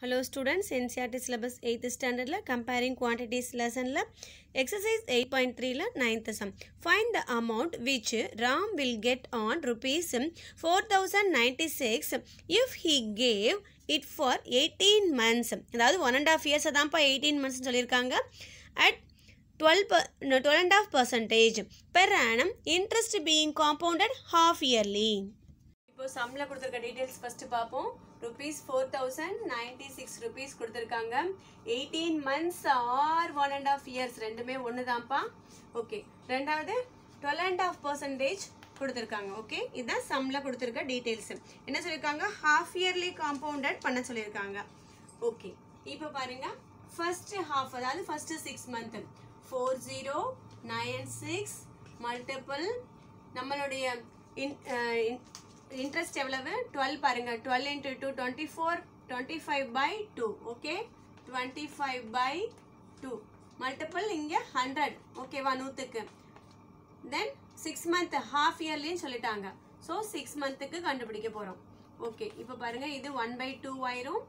hello students NCERT syllabus eighth ஸ்டாண்டர்டில் comparing quantities லெசனில் exercise eight point த்ரீல ninth sum find the amount which Ram will get on rupees four thousand ninety six if he gave it for eighteen months அதாவது one and half இயர்ஸை தான்ப்பா eighteen மந்த்ஸ்னு சொல்லியிருக்காங்க at twelve ப twelve and half percentage per annum interest being compounded half yearly இப்போ சம்மில் கொடுத்துருக்க details first பார்ப்போம் rupees four thousand ninety six rupees கொடுத்துருக்காங்க eighteen months or one and half years ரெண்டுமே ஒன்று தான்ப்பா ஓகே ரெண்டாவது டுவெல் அண்ட் ஆஃப் பர்சன்டேஜ் கொடுத்துருக்காங்க ஓகே இதுதான் சம்மில் கொடுத்துருக்க டீட்டெயில்ஸ் என்ன சொல்லியிருக்காங்க ஹாஃப் இயர்லி காம்பவுண்டட் பண்ண சொல்லியிருக்காங்க ஓகே இப்போ பாருங்க ஃபர்ஸ்ட் ஹாஃப் அதாவது first six month four zero nine six multiple நம்மளுடைய இன் இன்ட்ரெஸ்ட் எவ்வளவு டுவெல் பாருங்க twelve into two twenty four twenty five by two okay twenty five by two multiple இங்கே hundred ஓகேவா நூற்றுக்கு தென் சிக்ஸ் மந்த் ஹாஃப் இயர்லின்னு சொல்லிட்டாங்க so six மந்த்துக்கு கண்டுபிடிக்க போகிறோம் ஓகே இப்போ பாருங்க இது ஒன் பை டூ ஆயிரும்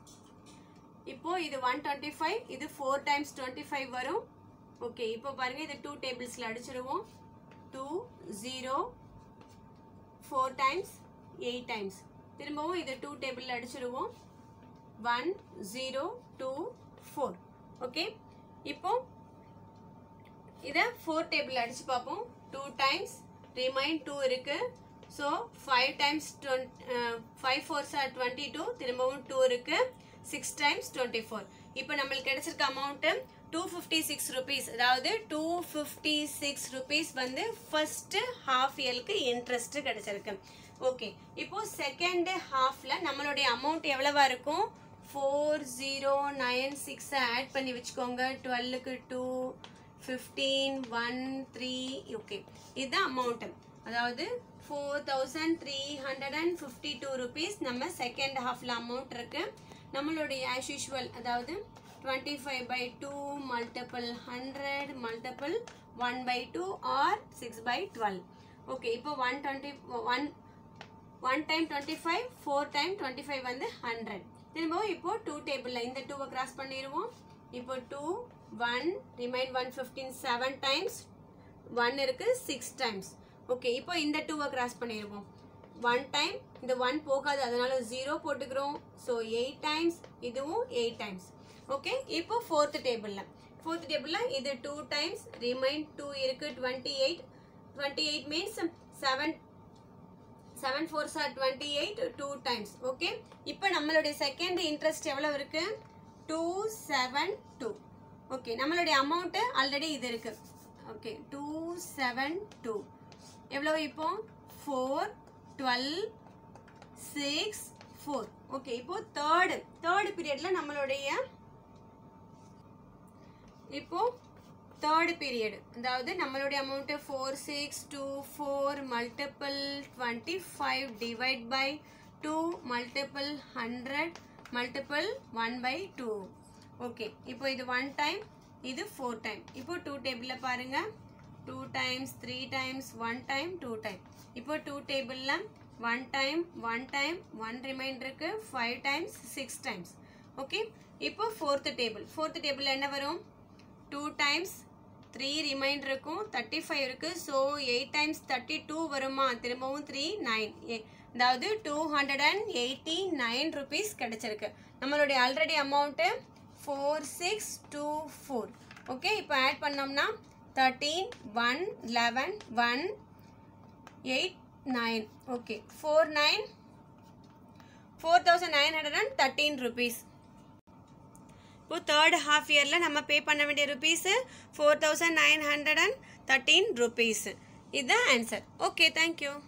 இப்போ இது ஒன் டுவெண்ட்டி ஃபைவ் இது ஃபோர் டைம்ஸ் டுவெண்ட்டி ஃபைவ் வரும் ஓகே இப்போ பாருங்க இது டூ டேபிள்ஸில் அடிச்சிருவோம் two zero four times eight times திரும்பவும் இது டூ டேபிளில் அடிச்சிருவோம் one zero two four okay இப்போ இதை ஃபோர் டேபிள் அடிச்சு பார்ப்போம் டூ டைம்ஸ் ரிமைன் டூ இருக்கு so five times five four are twenty two திரும்பவும் டூ இருக்கு சிக்ஸ் டைம்ஸ் டுவெண்ட்டி ஃபோர் இப்போ நம்மளுக்கு கிடைச்சிருக்க amount two fifty six rupees அதாவது டூ ஃபிஃப்டி சிக்ஸ் ருபீஸ் வந்து ஃபர்ஸ்ட் ஹாஃப் இயருக்கு இன்ட்ரெஸ்ட் கிடைச்சிருக்கு ஓகே இப்போ செகண்ட் ஹாஃப்ல நம்மளுடைய அமௌண்ட் எவ்வளவா இருக்கும் ஃபோர் ஜீரோ நைன் சிக்ஸை ஆட் பண்ணி வச்சுக்கோங்க டுவெல்லுக்கு two fifteen one three okay இதுதான் அமௌண்ட் அதாவது four thousand three hundred and fifty two rupees நம்ம செகண்ட் ஹாஃப்ல அமௌண்ட் இருக்கு நம்மளுடைய ஆஸ் யூஷுவல் அதாவது twenty five by two multiple hundred multiple one by two or six by twelve okay இப்போ one twenty one one time twenty five four time twenty five வந்து hundred திரும்பவும் இப்போ two டேபிளில் இந்த டூவை கிராஸ் பண்ணிடுவோம் இப்போ two one remain one fifteen seven times one இருக்கு சிக்ஸ் டைம்ஸ் ஓகே இப்போ இந்த டூவை கிராஸ் பண்ணிடுவோம் ஒன் டைம் இந்த ஒன் போகாது அதனால ஜீரோ போட்டுக்கிறோம் ஸோ எயிட் டைம்ஸ் இதுவும் எயிட் டைம்ஸ் ஓகே இப்போ ஃபோர்த் டேபிளில் ஃபோர்த் டேபிளில் இது டூ டைம்ஸ் ரிமைன் டூ இருக்கு twenty eight twenty eight means seven seven four are twenty eight two times okay இப்போ நம்மளுடைய செகண்ட் இன்ட்ரெஸ்ட் எவ்வளோ இருக்கு டூ செவன் டூ ஓகே நம்மளுடைய அமௌண்ட்டு ஆல்ரெடி இது இருக்கு ஓகே டூ செவன் டூ எவ்வளோ இப்போ four twelve six four okay இப்போ தேர்டு தேர்டு பீரியட்ல நம்மளுடைய இப்போ தேர்டு பீரியட் அதாவது நம்மளுடைய amount four six two four multiple twenty five divide by two multiple hundred multiple one by two okay இப்போ இது ஒன் டைம் இது ஃபோர் டைம் இப்போ டூ டேபிளில் பாருங்க two times three times one time two time இப்போ two டேபிளில் one time one time one ரிமைண்டருக்கு five times six times okay இப்போ ஃபோர்த்து டேபிள் ஃபோர்த்து டேபிள் என்ன வரும் டூ டைம்ஸ் த்ரீ ரிமைண்டர் இருக்கும் தேர்ட்டி ஃபைவ் இருக்கு so eight times thirty two வருமா திரும்பவும் த்ரீ நைன் அதாவது two hundred and eighty nine rupees கிடைச்சிருக்கு நம்மளுடைய already amount four six two four okay இப்போ ஆட் பண்ணோம்னா thirteen one eleven one eight nine okay four nine four thousand nine hundred and thirteen rupees இப்போ third half இயரில் நம்ம pay பண்ண வேண்டிய rupees four thousand nine hundred and thirteen rupees இதுதான் answer okay thank you